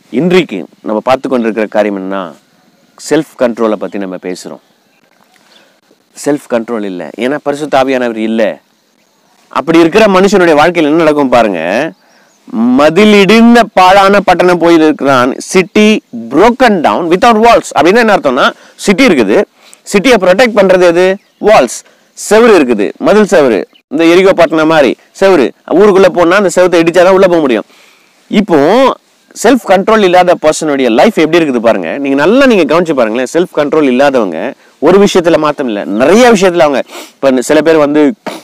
இன்றைக்கு நம்ம பார்த்து கொண்டிருக்கிற காரியம் என்னன்னா செல்ஃப் கண்ட்ரோலை பற்றி நம்ம பேசுகிறோம் செல்ஃப் கண்ட்ரோல் இல்லை ஏன்னா பரிசுத்த ஆவியானவர் இல்லை அப்படி இருக்கிற மனுஷனுடைய வாழ்க்கையில் என்ன நடக்கும் பாருங்க மதிலிடிந்த பாழான பட்டணம் போய் இருக்கிறான் city broken down without walls அப்படின்னா என்ன அர்த்தம்னா சிட்டி இருக்குது சிட்டியை ப்ரொடெக்ட் பண்றது எது வால்ஸ் செவுரு இருக்குது மதில் செவுரு இந்த எரிகோ பட்டணம் மாதிரி செவுரு ஊருக்குள்ள போனா அந்த செவத்தை இடிச்சாதான் உள்ள போக முடியும் இப்போ செல்ஃப் கண்ட்ரோல் இல்லாத பர்சனுடைய லைஃப் எப்படி இருக்குது பாருங்க நீங்க நல்லா நீங்க கவனிச்சு பாருங்களேன் செல்ஃப் கண்ட்ரோல் இல்லாதவங்க ஒரு விஷயத்துல மாத்தம் இல்லை நிறைய விஷயத்துல அவங்க இப்ப சில பேர் வந்து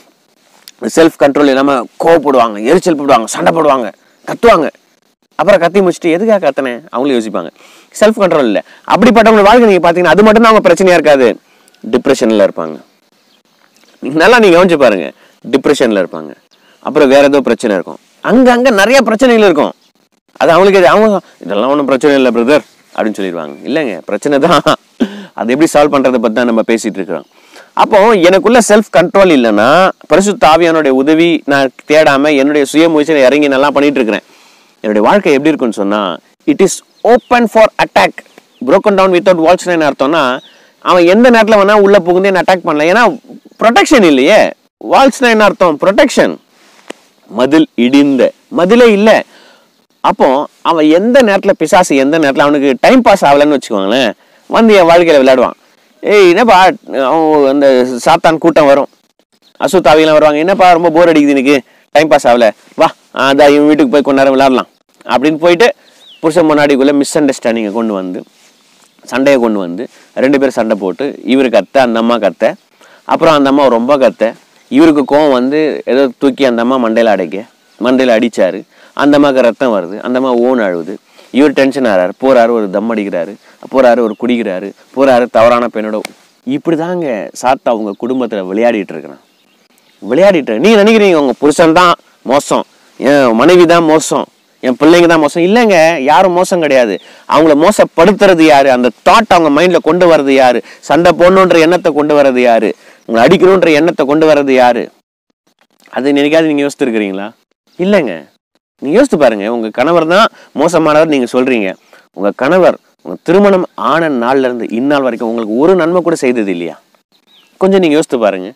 செல்ஃப் கண்ட்ரோல் இல்லாமல் கோவப்படுவாங்க எரிச்சல் போடுவாங்க சண்டை போடுவாங்க கத்துவாங்க அப்புறம் கத்தி முடிச்சுட்டு எதுக்காக கத்தினேன் அவங்களும் யோசிப்பாங்க செல்ஃப் கண்ட்ரோல் இல்லை அப்படிப்பட்டவங்க வாழ்க்கை நீங்கள் பார்த்தீங்கன்னா அது மட்டும் தான் அவங்க பிரச்சனையாக இருக்காது டிப்ரெஷனில் இருப்பாங்க நீங்க நல்லா நீங்கள் கவனிச்சு பாருங்க டிப்ரெஷனில் இருப்பாங்க அப்புறம் வேற ஏதோ பிரச்சனை இருக்கும் அங்கங்கே நிறைய பிரச்சனைகள் இருக்கும் அது அவங்களுக்கு அது அவங்க இதெல்லாம் ஒன்றும் பிரச்சனை இல்லை பிரதர் அப்படின்னு சொல்லிடுவாங்க இல்லைங்க பிரச்சனை தான் அது எப்படி சால்வ் பண்ணுறதை பற்றி தான் நம்ம பேசிட்டு இருக்கிறோம் அப்போ எனக்குள்ள செல்ஃப் கண்ட்ரோல் இல்லைன்னா பரிசுத்த ஆவியானுடைய உதவி நான் தேடாம என்னுடைய சுய முயற்சியில் இறங்கி நல்லா பண்ணிட்டு இருக்கிறேன் என்னுடைய வாழ்க்கை எப்படி இருக்குன்னு சொன்னா it is open for attack broken down without walls என்ன அர்த்தம்னா அவன் எந்த நேரத்தில் வேணா உள்ள புகுந்து என்ன அட்டாக் பண்ணல ஏன்னா ப்ரொடெக்ஷன் இல்லையே வால்ஸ்னா என்ன அர்த்தம் ப்ரொடெக்ஷன் மதில் இடிந்த மதிலே இல்லை அப்போ அவன் எந்த நேரத்தில் பிசாசு எந்த நேரத்தில் அவனுக்கு டைம் பாஸ் ஆகலைன்னு வச்சுக்கோங்களேன் வந்து என் வாழ்க்கையில் விளையாடுவான் ஏய் என்னப்பா அவன் அந்த சாத்தான் கூட்டம் வரும் அசுத்தாவிலாம் வருவாங்க என்னப்பா ரொம்ப போர் அடிக்குது இன்னைக்கு டைம் பாஸ் ஆகல வா அதான் இவன் வீட்டுக்கு போய் கொஞ்ச நேரம் விளையாடலாம் அப்படின்னு போயிட்டு புருஷன் முன்னாடிக்குள்ளே மிஸ் அண்டர்ஸ்டாண்டிங்கை கொண்டு வந்து சண்டையை கொண்டு வந்து ரெண்டு பேரும் சண்டை போட்டு இவரு கத்த அந்த அம்மா கத்த அப்புறம் அந்த அம்மா ரொம்ப கத்த இவருக்கு கோவம் வந்து ஏதோ தூக்கி அந்த அம்மா மண்டையில் அடைக்க மண்டையில் அடிச்சாரு அந்த அம்மாவுக்கு ரத்தம் வருது அந்த அம்மா ஓன் அழுவுது இவர் டென்ஷன் ஆறாரு போறாரு ஒரு தம் அடிக்கிறாரு போறாரு ஒரு குடிக்கிறாரு போறாரு தவறான பெண்ணோட இப்படிதாங்க சாத்தா உங்க குடும்பத்துல விளையாடிட்டு இருக்கிறான் விளையாடிட்டு நீங்க நினைக்கிறீங்க உங்க புருஷன் தான் மோசம் என் மனைவி தான் மோசம் என் பிள்ளைங்க தான் மோசம் இல்லைங்க யாரும் மோசம் கிடையாது அவங்கள மோசப்படுத்துறது யாரு அந்த தாட் அவங்க மைண்ட்ல கொண்டு வர்றது யாரு சண்டை போடணுன்ற எண்ணத்தை கொண்டு வர்றது யாரு உங்களை அடிக்கணுன்ற எண்ணத்தை கொண்டு வர்றது யாரு அது நினைக்காது நீங்க யோசிச்சிருக்கிறீங்களா இல்லைங்க நீங்க யோசித்து பாருங்க உங்க கணவர் தான் மோசமானவர் நீங்க சொல்றீங்க உங்க கணவர் உங்க திருமணம் ஆன நாள்ல இருந்து இந்நாள் வரைக்கும் உங்களுக்கு ஒரு நன்மை கூட செய்தது இல்லையா கொஞ்சம் நீங்க யோசித்து பாருங்க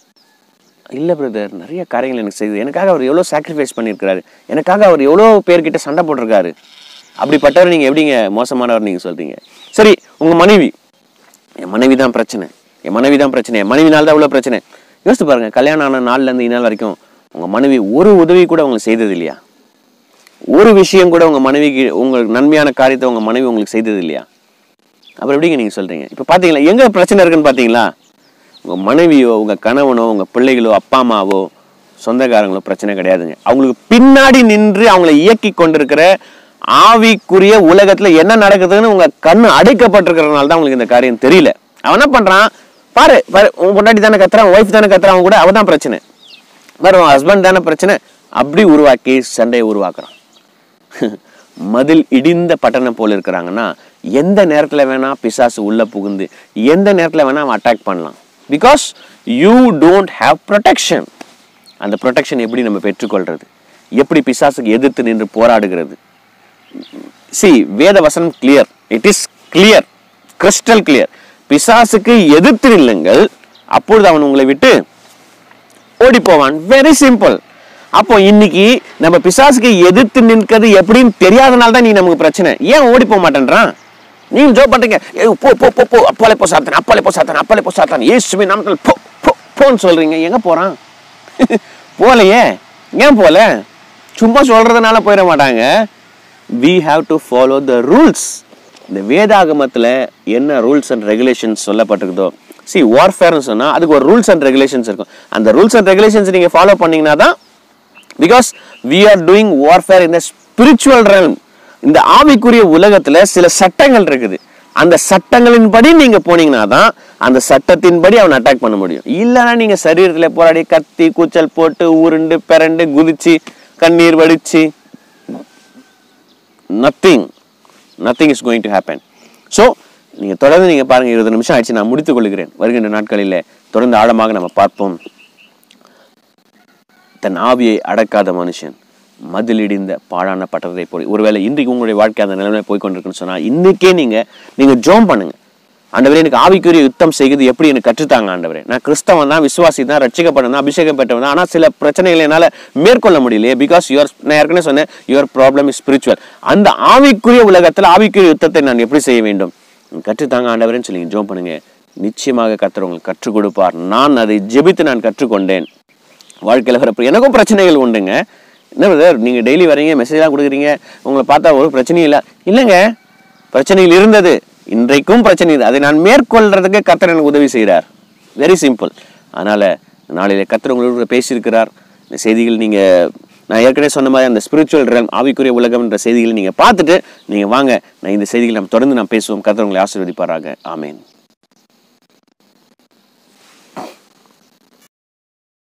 இல்லை பிரதர் நிறைய காரியங்கள் எனக்கு செய்யுது எனக்காக அவர் எவ்வளோ சாக்ரிஃபைஸ் பண்ணியிருக்கிறாரு எனக்காக அவர் எவ்வளோ பேர்கிட்ட சண்டை போட்டிருக்காரு அப்படிப்பட்டவர் நீங்கள் எப்படிங்க மோசமானவர் நீங்கள் சொல்கிறீங்க சரி உங்கள் மனைவி என் மனைவி தான் பிரச்சனை என் மனைவி தான் பிரச்சனை என் மனைவினால தான் இவ்வளோ பிரச்சனை யோசித்து பாருங்க கல்யாணம் ஆன நாள்லேருந்து இந்நாள் வரைக்கும் உங்கள் மனைவி ஒரு உதவி கூட உங்களுக்கு செய்தது இல்லையா ஒரு விஷயம் கூட உங்கள் மனைவிக்கு உங்களுக்கு நன்மையான காரியத்தை உங்கள் மனைவி உங்களுக்கு செய்தது இல்லையா அப்புறம் எப்படிங்க நீங்கள் சொல்கிறீங்க இப்போ பார்த்தீங்களா எங்கே பிரச்சனை இருக்குன்னு பார்த்தீங்களா உங்கள் மனைவியோ உங்கள் கணவனோ உங்கள் பிள்ளைகளோ அப்பா அம்மாவோ சொந்தக்காரங்களோ பிரச்சனை கிடையாதுங்க அவங்களுக்கு பின்னாடி நின்று அவங்கள இயக்கி கொண்டிருக்கிற ஆவிக்குரிய உலகத்துல என்ன நடக்குதுன்னு உங்க கண்ணு அடைக்கப்பட்டிருக்கிறதுனால தான் உங்களுக்கு இந்த காரியம் தெரியல அவன் என்ன பண்றான் பாரு பாரு உன் பொண்டாட்டி தானே கத்துறான் ஒய்ஃப் தானே கத்துறான் அவன் கூட அவன் தான் பிரச்சனை பாரு உன் ஹஸ்பண்ட் தானே பிரச்சனை அப்படி உருவாக்கி சண்டையை உருவாக்குறான் மதில் இடிந்த பட்டணம் போல இருக்கிறாங்கன்னா எந்த நேரத்துல வேணா பிசாசு உள்ள புகுந்து எந்த நேரத்துல வேணா அவன் அட்டாக் பண்ணலாம் because you don't have protection அந்த ப்ரொடெக்ஷன் எப்படி நம்ம பெற்றுக்கொள்றது எப்படி பிசாசுக்கு எதிர்த்து நின்று போராடுகிறது சி வேத வசனம் clear it is clear crystal clear பிசாசுக்கு எதிர்த்து நில்லுங்கள் அப்பொழுது அவன் உங்களை விட்டு ஓடி போவான் வெரி சிம்பிள் அப்போ இன்னைக்கு நம்ம பிசாசுக்கு எதிர்த்து நிற்கிறது எப்படின்னு தெரியாதனால தான் நீ நமக்கு பிரச்சனை ஏன் ஓடி போக மாட்டேன்றான் நீங்க ஜோ பண்றீங்க ஏய், போ போ போ போ அப்பாலே போ சாத்தான் அப்பாலே போ சாத்தான் அப்பாலே போ சாத்தான் இயேசுவே நாமத்தில் போ போ போன்னு சொல்றீங்க எங்க போறான் போலையே ஏன் போல சும்மா சொல்றதுனால போயிட மாட்டாங்க we have to follow the rules இந்த வேதாகமத்துல என்ன ரூல்ஸ் அண்ட் ரெகுலேஷன்ஸ் சொல்லப்பட்டிருக்குதோ சி வார்ஃபேர்னு சொன்னா அதுக்கு ஒரு ரூல்ஸ் அண்ட் ரெகுலேஷன்ஸ் இருக்கும் அந்த ரூல்ஸ் அண்ட் ரெகுலேஷன்ஸ் நீங்க ஃபாலோ பண்ணீங்கன்னா தான் because we are doing warfare in spiritual realm இந்த ஆவிக்குரிய உலகத்துல சில சட்டங்கள் இருக்குது அந்த சட்டங்களின்படி நீங்க போனீங்கன்னா தான் அந்த சட்டத்தின்படி அவன் அட்டாக் பண்ண முடியும் இல்லைன்னா நீங்க சரீரத்துல போராடி கத்தி கூச்சல் போட்டு உருண்டு பிறண்டு குதிச்சு கண்ணீர் வடிச்சு nothing nothing is going to happen so நீங்கள் தொடர்ந்து நீங்கள் பாருங்கள் இருபது நிமிஷம் ஆயிடுச்சு நான் முடித்துக் கொள்கிறேன் வருகின்ற நாட்களில் தொடர்ந்து ஆழமாக நம்ம பார்ப்போம் தன் ஆவியை அடக்காத மனுஷன் மதிலிடிந்த பாழான பட்டத்தை போய் ஒருவேளை இன்றைக்கு உங்களுடைய வாழ்க்கை அந்த நிலைமையில போய் கொண்டிருக்குன்னு சொன்னால் இன்னைக்கே நீங்கள் நீங்கள் ஜோம் பண்ணுங்க ஆண்டவரே எனக்கு ஆவிக்குரிய யுத்தம் செய்கிறது எப்படி எனக்கு கற்றுத்தாங்க ஆண்டவரே நான் கிறிஸ்தவன் தான் விசுவாசி தான் ரட்சிக்கப்பட்டவன் தான் அபிஷேகம் பெற்றவன் தான் ஆனால் சில பிரச்சனைகளை என்னால் மேற்கொள்ள முடியலையே பிகாஸ் யுவர் நான் ஏற்கனவே சொன்னேன் யுவர் ப்ராப்ளம் இஸ் ஸ்பிரிச்சுவல் அந்த ஆவிக்குரிய உலகத்தில் ஆவிக்குரிய யுத்தத்தை நான் எப்படி செய்ய வேண்டும் கற்றுத்தாங்க ஆண்டவரேன்னு சொல்லி ஜோம் பண்ணுங்க நிச்சயமாக கர்த்தர் உங்களுக்கு கற்றுக் கொடுப்பார் நான் அதை ஜெபித்து நான் கற்றுக்கொண்டேன் வாழ்க்கையில் வர எனக்கும் பிரச்சனைகள் உண்டுங்க என்ன பிரதர் நீங்கள் டெய்லி வரீங்க மெசேஜ்லாம் கொடுக்குறீங்க உங்களை பார்த்தா ஒரு பிரச்சனையும் இல்லை இல்லைங்க பிரச்சனையில் இருந்தது இன்றைக்கும் பிரச்சனை இது அதை நான் மேற்கொள்றதுக்கு கர்த்தர் எனக்கு உதவி செய்கிறார் வெரி சிம்பிள் அதனால் நாளையில கர்த்தர் உங்களோட பேசியிருக்கிறார் இந்த செய்திகள் நீங்கள் நான் ஏற்கனவே சொன்ன மாதிரி அந்த ஸ்பிரிச்சுவல் realm ஆவிக்குரிய உலகம் என்ற செய்திகளை நீங்கள் பார்த்துட்டு நீங்கள் வாங்க நான் இந்த செய்திகளை நம்ம தொடர்ந்து நான் பேசுவோம் கர்த்தர் உங்களை ஆசீர்வதிப்பாராக ஆமேன்